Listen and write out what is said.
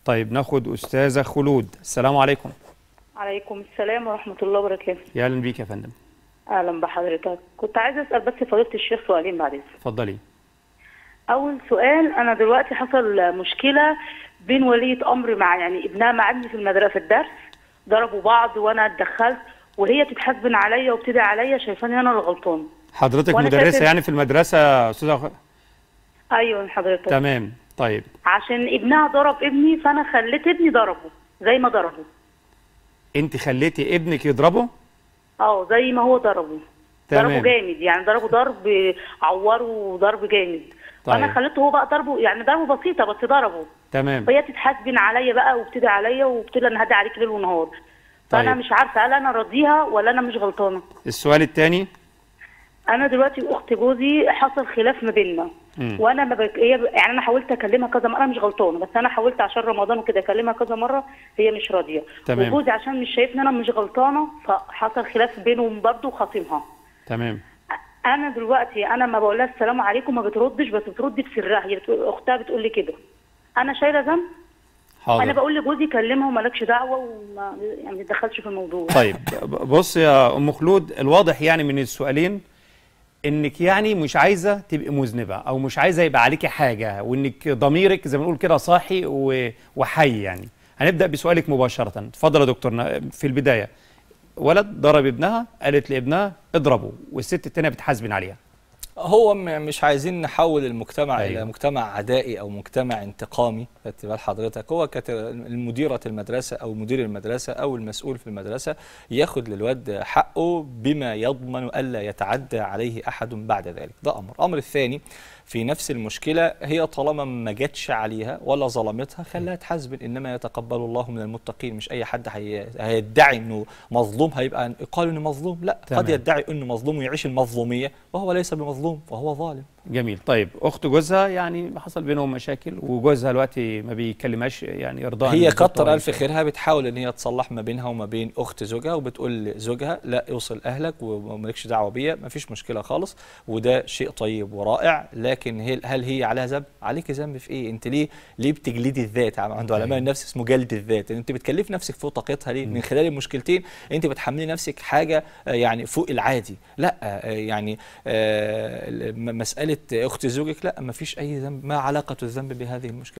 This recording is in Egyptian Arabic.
طيب ناخد استاذه خلود السلام عليكم عليكم السلام ورحمة الله وبركاته يا اهلا بيك يا فندم أهلا بحضرتك كنت عايزة أسأل بس فضيلة الشيخ سؤالين بعد إذنك اتفضلي أول سؤال أنا دلوقتي حصل مشكلة بين ولية أمر مع يعني ابنها مع ابني في المدرسة في الدرس ضربوا بعض وأنا اتدخلت وهي تتحاسبن عليا وبتدعي عليا شايفاني أنا اللي غلطان حضرتك وأنا مدرسه شايفة- يعني في المدرسه يا استاذه خ- أيوه حضرتك تمام طيب عشان ابنها ضرب ابني فأنا خليت ابني ضربه زي ما ضربه انت خليتي ابنك يضربه اه زي ما هو ضربه تمام. ضربه جامد يعني ضربه ضرب عوره ضرب جامد طيب. فانا خليته هو بقى ضربه يعني ضربه بسيطه بس ضربه تمام فهي تتحاسبن عليا بقى وبتدعي عليا وبتقول انا هدعي عليك ليل ونهار فانا طيب. مش عارفه هل انا راضيها ولا انا مش غلطانه السؤال الثاني انا دلوقتي اخت جوزي حصل خلاف ما بيننا مم. وانا ما بك... هي ب- يعني انا حاولت اكلمها كذا مره انا مش غلطانه بس انا حاولت عشان رمضان وكده اكلمها كذا مره هي مش راضيه تمام. وجوزي عشان مش شايفني انا مش غلطانه فحصل خلاف بينهم برضه وخاصمها تمام انا دلوقتي انا ما بقول لها السلام عليكم ما بتردش بس بتردي بسرها هي بتقول اختها بتقول لي كده انا شايله ذنب انا حاضر بقول لجوزي كلمها ومالكش دعوه وما يعني ما تتدخلش في الموضوع طيب ب- بص يا ام خلود الواضح يعني من السؤالين انك يعني مش عايزه تبقي مذنبه او مش عايزه يبقى عليكي حاجه وانك ضميرك زي ما نقول كده صاحي و- وحي يعني هنبدا بسؤالك مباشره اتفضل يا دكتور ن- في البدايه ولد ضرب ابنها قالت لابنها اضربه والست التانيه بتحاسبن عليها هو م- مش عايزين نحول المجتمع أيوة. أيوه. الى مجتمع عدائي او مجتمع انتقامي خدت بال حضرتك هو كانت المديره المدرسه او مدير المدرسه او المسؤول في المدرسه ياخد للواد حقه بما يضمن الا يتعدى عليه احد بعد ذلك ده امر الامر الثاني في نفس المشكله هي طالما ما جاتش عليها ولا ظلمتها خليها تحاسب انما يتقبل الله من المتقين مش اي حد هي- هيدعي انه مظلوم هيبقى قال انه مظلوم لا تمام. قد يدعي انه مظلوم ويعيش المظلوميه وهو ليس بمظلوم وهو ظالم جميل طيب اخت جوزها يعني حصل بينهم مشاكل وجوزها دلوقتي ما بيكلمهاش يعني ارضاء هي للزوج كتر طبعاً. الف خيرها بتحاول ان هي تصلح ما بينها وما بين اخت زوجها وبتقول لزوجها لا اوصل اهلك ومالكش دعوه بيا ما فيش مشكله خالص وده شيء طيب ورائع لكن هي هل هي عليها ذنب عليك ذنب في ايه انت ليه ليه بتجلدي الذات عند علماء أيوة. النفس اسمه جلد الذات انت بتكلف نفسك فوق طاقتها ليه من خلال المشكلتين انت بتحملي نفسك حاجه آه، يعني فوق العادي لا آه، يعني آه، م- مساله اخت زوجك لا ما فيش اي ذنب ما علاقه الذنب بهذه المشكله